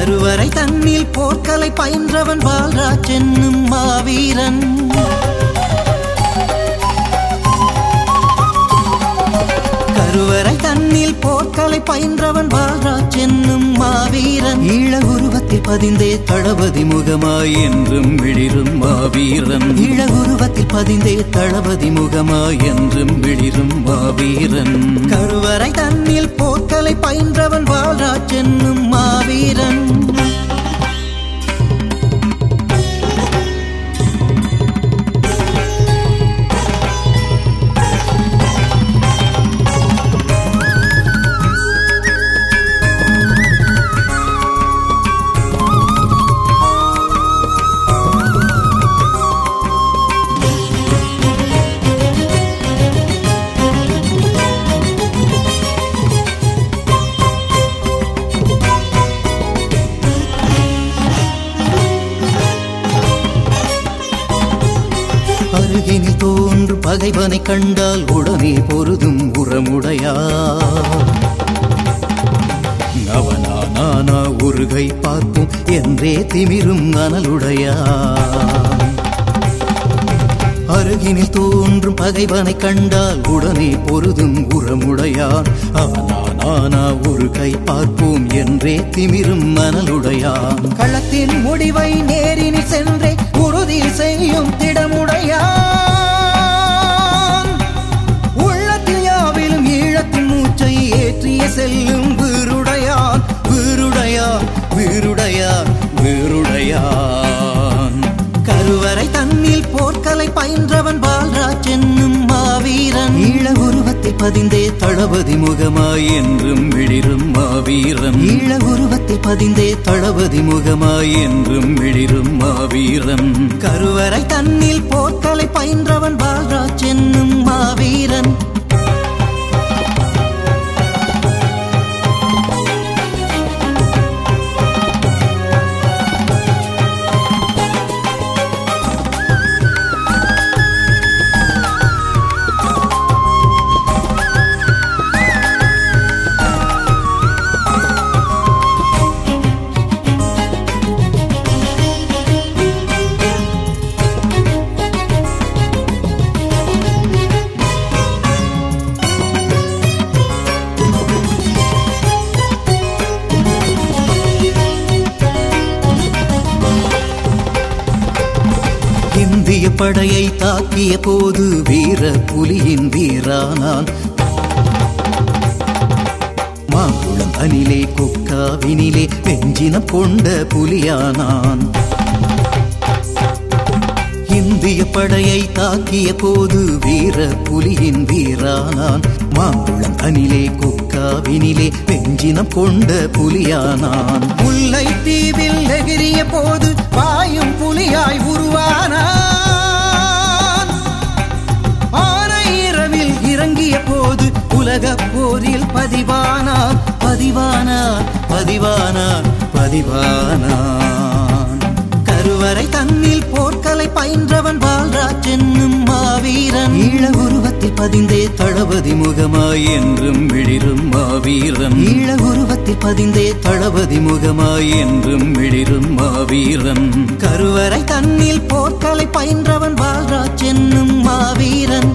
கருவறை தன்னில் போர்க்கலை பயின்றவன் பால்ராஜ் என்னும் மாவீரன் கருவறை தன்னில் போர்க்கலை பயின்றவன் பால்ராஜ் என்னும் மாவீரன் ஈழ உருவத்தில் பதிந்தே தளபதி முகமாய் என்றும் விழிரும் மாவீரன் ஈழ உருவத்தில் பதிந்தே தளபதி முகமாய் என்றும் விழிரும் மாவீரன் கருவறை தன்னில் போர்க்கலை பயின்றவன் பால்ராஜ் என்னும் மாவீரன் அருகினில் தோன்று பகைவனை கண்டால் உடனே பொருதும் உரமுடையா அவனா நானா உருகை பார்ப்போம் என்றே திமிரும் அனலுடையா அருகினில் தோன்றும் பகைவனை கண்டால் உடனே பொருதும் உரமுடையான் அவனா நானா ஒரு கை பார்ப்போம் என்றே திமிரும் மனலுடையான் களத்தின் முடிவை நேரினில் சென்றே உறுதி செய்யும் திடமுடையான் உள்ளத்தில் யாவிலும் ஈழத்தின் மூச்சை ஏற்றிய செல்லும் வீருடையான் வீருடையான் வீருடையான் வீருடையான் கருவறை தன்னில் போர்க்கலை பயின்றவன் பால்ராஜ் என்னும் மாவீரன் ஈழ உருவத்தில் பதிந்தே தளபதி முகமாய் என்றும் விழிரும் மாவீரன் ஈழ உருவத்தில் பதிந்தே தளபதி முகமாய் என்றும் விழிரும் மாவீரன் கருவறை தன்னில் போர்க்கலை பயின்றவன் பால்ராஜ் என்னும் மாவீரன் இந்திய படையை தாக்கிய போது வீர புலியின் வீரானான் மாங்குளம் அனிலே கொக்காவினிலே வெஞ்சினம் கொண்ட புலியானான் இந்திய படையை தாக்கிய போது வீர புலியின் வீரானான் மாங்குளம் அனிலே கொக்காவினிலே வெஞ்சினம் கொண்ட புலியானான் முல்லை தீவில் எகிரிய போது பாயும் புலியாய் உருவானான் ஆனை இரவில் இறங்கிய போது உலக போரில் பதிவானான் பதிவானான் பதிவானான் பதிவானான் கருவறை தன்னில் போர்க்கலை பயின்றவன் பால்ராஜ் என்னும் மாவீரன் ஈழ உருவத்தில் பதிந்தே தளபதி முகமாய் என்றும் விழிரும் மாவீரன் ஈழ உருவத்தில் பதிந்தே தளபதி முகமாய் என்றும் விழிரும் மாவீரன் கருவறை தன்னில் போர்க்கலை பயின்றவன் பால்ராஜ் என்னும் மாவீரன்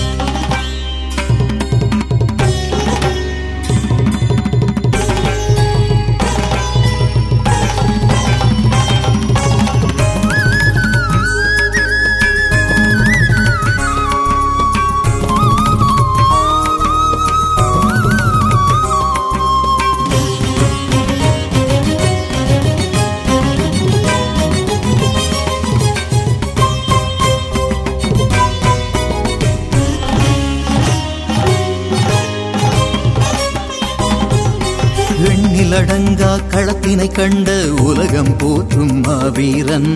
எண்ணிலடங்கா களத்தினை கண்ட உலகம் போற்றும் மாவீரன்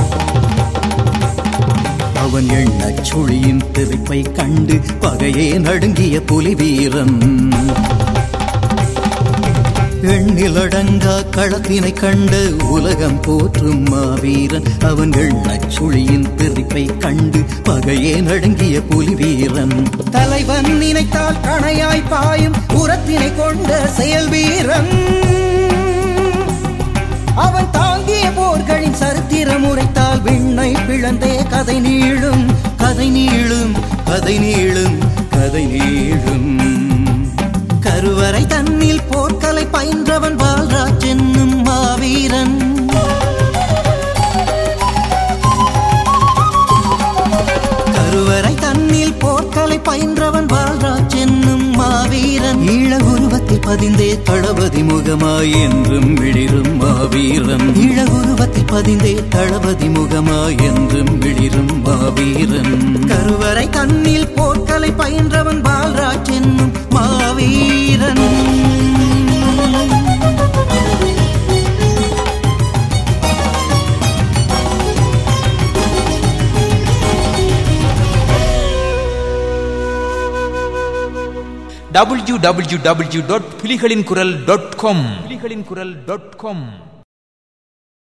அவன் எண்ணச் சுழியின் திருப்பை கண்டு பகையே நடுங்கிய புலி வீரன் எண்ணிலடங்கா களத்தினை கண்ட உலகம் போற்றும் மாவீரன் அவன் எண்ணச் சுழியின் பிரிப்பை கண்டு பகையே நடுங்கிய புலி வீரன் தலைவன் நினைத்தால் கணையாய் பாயும் உரத்தினை கொண்ட செயல் வீரன் இழந்தே கதை நீளும் கதை நீளும் கதை நீளும் கதை நீளும் கருவறை தன்னில் போர்க்கலை பயின்றவன் பால்ராஜ் என்னும் மாவீரன் கருவறை தன்னில் போர்க்கலை பயின்றவன் பால்ராஜ் என்னும் மாவீரன் ஈழ உருவத்தில் பதிந்தே தளபதி முகமாய் என்றும் விழிரும் மாவீரன் ஈழ உருவத்தில் பதிந்தே தளபதி முகமாய் என்றும் விழிரும் மாவீரன் கருவறை தன்னில் போர்க்கலை பயின்றவன் பால்ராஜ் என்னும் மாவீரன் டபிள்யூ டபிள்யூ டபிள்யூ டாட் புலிகளின் குரல் டாட் காம் புலிகளின் குரல் டாட் காம்